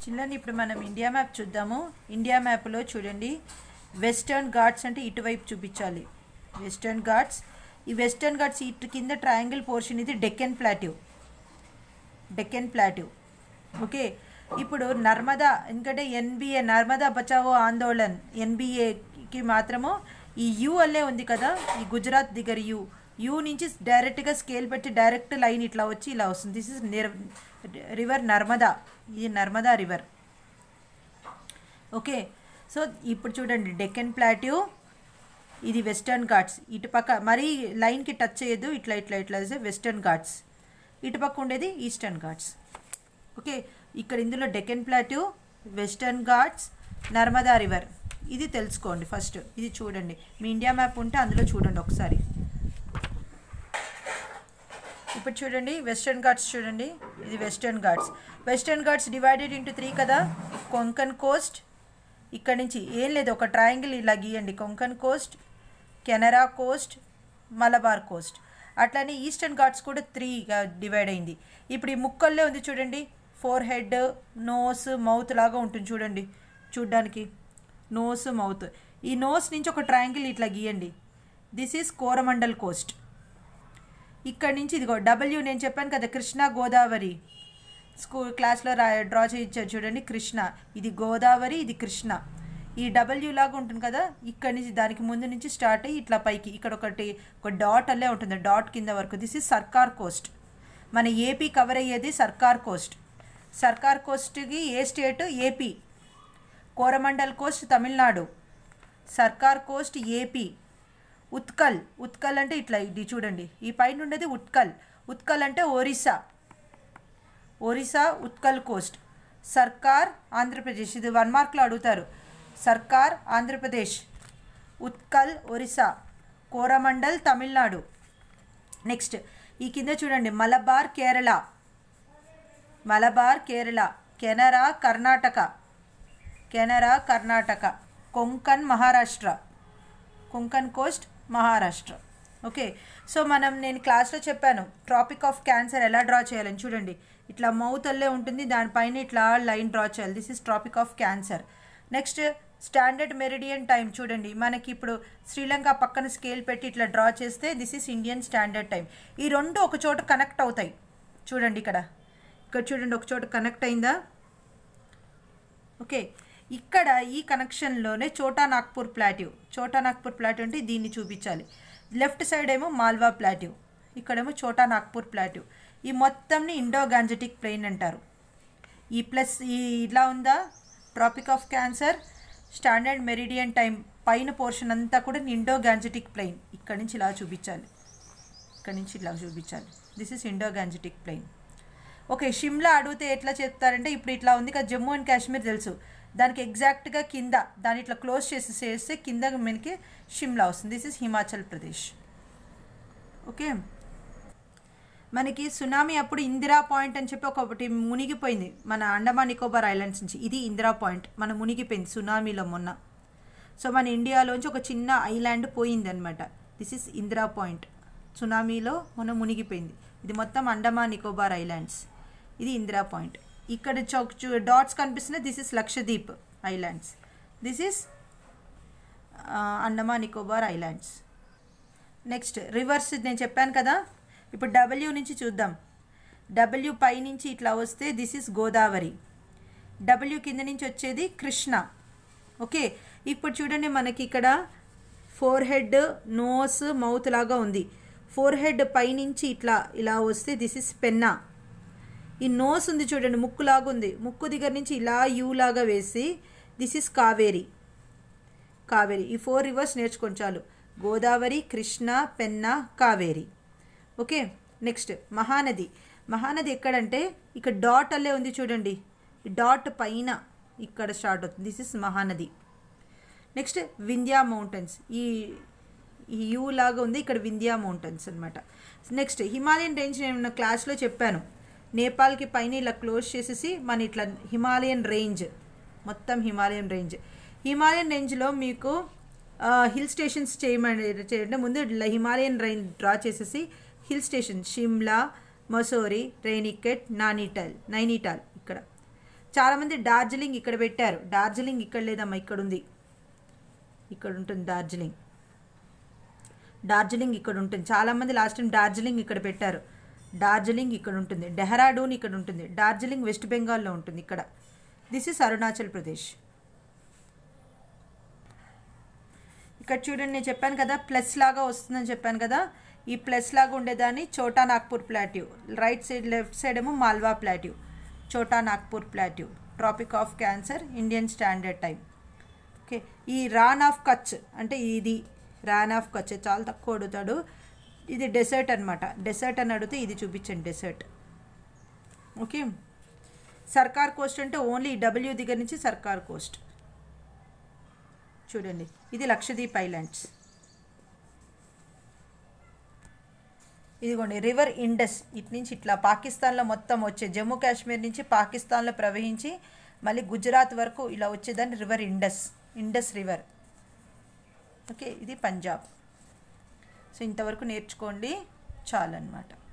చిల్లని ఇప్పుడు మనం India map చూద్దాము ఇండియా మ్యాప్లో చూడండి వెస్టర్న్ ఘాట్స్ అంటే ఇటువైపు చూపించాలి వెస్టర్న్ ఘాట్స్ ఈ వెస్టర్న్ ఘాట్స్ ఇటు కింద ట్రయాంగిల్ పోర్షన్ ఇది Deccan plateau Deccan plateau okay ఇప్పుడు నర్మదా ఎందుకంటే ఎన్బిఏ నర్మదా బచావో ఆందోళన్ ఎన్బిఏకి మాత్రము ఈ యూ అల్లే ఉంది కదా ఈ గుజరాత్ దగ్గర యూ యూ నుంచి డైరెక్ట్గా స్కేల్ పెట్టి డైరెక్ట్ లైన్ ఇట్లా వచ్చి ఇలా వస్తుంది దిస్ ఇస్ నిర్ రివర్ నర్మదా ఇది నర్మదా రివర్ ఓకే సో ఇప్పుడు చూడండి డెక్కన్ ప్లాట్యూ ఇది వెస్టర్న్ ఘాట్స్ ఇటుపక్క మరీ లైన్కి టచ్ చేయొద్దు ఇట్లా ఇట్లా ఇట్లా వెస్టర్న్ ఘాట్స్ ఇటుపక్క ఉండేది ఈస్టర్న్ ఘాట్స్ ఓకే ఇక్కడ ఇందులో Deccan plateau Western Ghats Narmada river ఇది తెలుసుకోండి ఫస్ట్ ఇది చూడండి మీ ఇండియా మ్యాప్ ఉంటే అందులో చూడండి ఒకసారి ఇప్పుడు చూడండి వెస్టర్న్ ఘాట్స్ చూడండి ఇది Western Ghats Western Ghats divided into three కదా కొంకన్ కోస్ట్ ఇక్కడ నుంచి ఏం లేదు ఒక ట్రయాంగిల్ ఇలా గీయండి Konkan coast Canara coast Malabar coast అట్లానే ఈస్టర్న్ ఘాట్స్ కూడా త్రీగా డివైడ్ అయింది ఇప్పుడు ఈ ముక్కల్లో ఉంది చూడండి ఫోర్ హెడ్ నోస్ మౌత్ లాగా ఉంటుంది చూడండి చూడ్డానికి నోస్ మౌత్ ఈ నోస్ నుంచి ఒక ట్రయాంగిల్ ఇట్లా గీయండి దిస్ ఈజ్ కోరమండల్ కోస్ట్ ఇక్కడ నుంచి ఇదిగో డబ్ల్యూ నేను చెప్పాను కదా కృష్ణా గోదావరి స్కూల్ క్లాస్లో రా డ్రా చేయించారు చూడండి కృష్ణ ఇది గోదావరి ఇది కృష్ణ ఈ డబ్ల్యూ లాగా ఉంటుంది కదా ఇక్కడ నుంచి దానికి ముందు నుంచి స్టార్ట్ అయ్యి ఇట్లా పైకి ఇక్కడ ఒకటి ఒక డాట్ అల్లే ఉంటుంది డాట్ కింద వరకు దిస్ ఇస్ సర్కార్ కోస్ట్ మన ఏపీ కవర్ అయ్యేది సర్కార్ కోస్ట్ సర్కార్ కోస్ట్కి a state AP Coromandel coast Tamil Nadu Sarkar coast AP Utkal Utkal అంటే ఇట్లా ఇది చూడండి ఈ పైన ఉండేది ఉత్కల్ ఉత్కల్ అంటే ఒరిస్సా ఒరిస్సా ఉత్కల్ కోస్ట్ సర్కార్ ఆంధ్రప్రదేశ్ ఇది వన్ మార్క్లో అడుగుతారు సర్కార్ ఆంధ్రప్రదేశ్ ఉత్కల్ ఒరిస్సా కోరమండల్ తమిళనాడు నెక్స్ట్ ఈ కింద చూడండి Malabar Kerala Malabar Kerala Canara Karnataka Canara Karnataka Konkan Maharashtra Konkan coast Maharashtra okay so మనం నేను క్లాస్లో చెప్పాను ట్రాపిక్ ఆఫ్ క్యాన్సర్ ఎలా డ్రా చేయాలని చూడండి ఇట్లా మౌత్ అల్లే ఉంటుంది దానిపైన ఇట్లా లైన్ డ్రా చేయాలి this is tropic of cancer next standard meridian time చూడండి మనకి ఇప్పుడు శ్రీలంక పక్కన స్కేల్ పెట్టి ఇట్లా డ్రా చేస్తే this is Indian standard time ఈ రెండు ఒక చోట కనెక్ట్ అవుతాయి చూడండి ఇక్కడ ఇక్కడ చూడండి ఒక చోట కనెక్ట్ అయిందా ఓకే ఇక్కడ ఈ కనెక్షన్లోనే చోటా నాగ్పూర్ ప్లాట్యూ చోటా నాగ్పూర్ ప్లాట్యూ అంటే దీన్ని చూపించాలి లెఫ్ట్ సైడ్ ఏమో మాల్వా ప్లాట్యూ ఇక్కడేమో చోటా నాగ్పూర్ ప్లాట్యూ ఈ మొత్తంని ఇండో గాంజెటిక్ ప్లెయిన్ అంటారు ఈ ప్లస్ ఈ ఇలా ఉందా tropic of cancer standard meridian time పైన పోర్షన్ అంతా కూడా ఇండో గాంజెటిక్ ప్లెయిన్ ఇక్కడ నుంచి ఇలా చూపించాలి ఇక్కడ నుంచి ఇలా చూపించాలి this is Indo Gangetic plain okay Shimla అడిగితే ఎట్లా చెప్తారంటే ఇప్పుడు ఇట్లా ఉంది కదా జమ్మూ అండ్ కాశ్మీర్ తెలుసు దానికి ఎగ్జాక్ట్గా కింద దాన్ని ఇట్లా క్లోజ్ చేసి చేస్తే కింద మనకి షిమ్లా వస్తుంది this is Himachal Pradesh okay మనకి సునామీ అప్పుడు ఇందిరా పాయింట్ అని చెప్పి ఒకటి మునిగిపోయింది మన అండమాన్ నికోబార్ ఐలాండ్స్ నుంచి ఇది ఇందిరా పాయింట్ మన మునిగిపోయింది సునామీలో మొన్న సో మన ఇండియాలోంచి ఒక చిన్న ఐలాండ్ పోయింది అనమాట దిస్ ఇస్ ఇందిరా పాయింట్ సునామీలో మొన్న మునిగిపోయింది ఇది మొత్తం అండమాన్ నికోబార్ ఐలాండ్స్ ఇది ఇందిరా పాయింట్ ఇక్కడ చౌక్ డాట్స్ కనిపిస్తున్నాయి this is Lakshadweep islands this is Andaman Nicobar islands next rivers నేను చెప్పాను కదా ఇప్పుడు డబ్ల్యూ నుంచి చూద్దాం డబ్ల్యూ పై నుంచి ఇట్లా వస్తే దిస్ ఇస్ గోదావరి డబ్ల్యూ కింద నుంచి వచ్చేది కృష్ణ ఓకే ఇప్పుడు చూడండి మనకి ఇక్కడ ఫోర్ హెడ్ నోస్ మౌత్ లాగా ఉంది ఫోర్ హెడ్ పైనుంచి ఇట్లా ఇలా వస్తే దిస్ ఇస్ పెన్నా ఈ నోస్ ఉంది చూడండి ముక్కు లాగా ఉంది ముక్కు దగ్గర నుంచి ఇలా యూ లాగా వేసి దిస్ ఇస్ కావేరి కావేరి ఈ ఫోర్ రివర్స్ నేర్చుకోండి చాలు గోదావరి కృష్ణ పెన్నా కావేరి ఓకే నెక్స్ట్ మహానది మహానది ఎక్కడంటే ఇక్కడ డాట్ అల్లే ఉంది చూడండి ఈ డాట్ పైన ఇక్కడ స్టార్ట్ అవుతుంది this is Mahanadi next Vindhya mountains ఈ ఈ యూ లాగా ఉంది ఇక్కడ వింధ్యా మౌంటైన్స్ అనమాట నెక్స్ట్ హిమాలయన్ రేంజ్ నేను క్లాస్లో చెప్పాను నేపాల్కి పైన ఇలా క్లోజ్ చేసేసి మన ఇట్లా హిమాలయన్ రేంజ్ మొత్తం హిమాలయన్ రేంజ్ హిమాలయన్ రేంజ్లో మీకు హిల్ స్టేషన్స్ చేయమని చేయండి ముందు హిమాలయన్ రేంజ్ డ్రా చేసేసి హిల్ స్టేషన్ షిమ్లా మసోరి రైనికెట్ నానిటాల్ నైనిటాల్ ఇక్కడ చాలామంది డార్జిలింగ్ ఇక్కడ పెట్టారు డార్జిలింగ్ ఇక్కడ లేదమ్మా ఇక్కడ ఉంది ఇక్కడ ఉంటుంది డార్జిలింగ్ డార్జిలింగ్ ఇక్కడ ఉంటుంది చాలామంది లాస్ట్ టైం డార్జిలింగ్ ఇక్కడ పెట్టారు డార్జిలింగ్ ఇక్కడ ఉంటుంది డెహ్రాడూన్ ఇక్కడ ఉంటుంది డార్జిలింగ్ వెస్ట్ బెంగాల్లో ఉంటుంది ఇక్కడ దిస్ ఇస్ అరుణాచల్ ప్రదేశ్ ఇక్కడ చూడండి నేను చెప్పాను కదా ప్లస్ లాగా వస్తుందని చెప్పాను కదా ఈ ప్లస్ లాగా ఉండేదాన్ని Chota Nagpur plateau right side left side ఏమో Malwa plateau Chota Nagpur plateau tropic of cancer Indian standard time okay ఈ రాన్ ఆఫ్ కచ్ అంటే ఇది రాన్ ఆఫ్ కచ్ చాలా తక్కువ అడుగుతాడు ఇది డెసర్ట్ అనమాట డెసర్ట్ అని అడిగితే ఇది చూపించండి డెసర్ట్ ఓకే సర్కార్ కోస్ట్ అంటే ఓన్లీ డబ్ల్యూ దగ్గర నుంచి సర్కార్ కోస్ట్ చూడండి ఇది లక్షద్వీప్ ఐలాండ్స్ ఇదిగోండి రివర్ ఇండస్ ఇటు నుంచి ఇట్లా పాకిస్తాన్లో మొత్తం వచ్చే జమ్మూ కాశ్మీర్ నుంచి పాకిస్తాన్లో ప్రవహించి మళ్ళీ గుజరాత్ వరకు ఇలా వచ్చేదాన్ని river Indus Indus river okay ఇది పంజాబ్ సో ఇంతవరకు నేర్చుకోండి చాలన్నమాట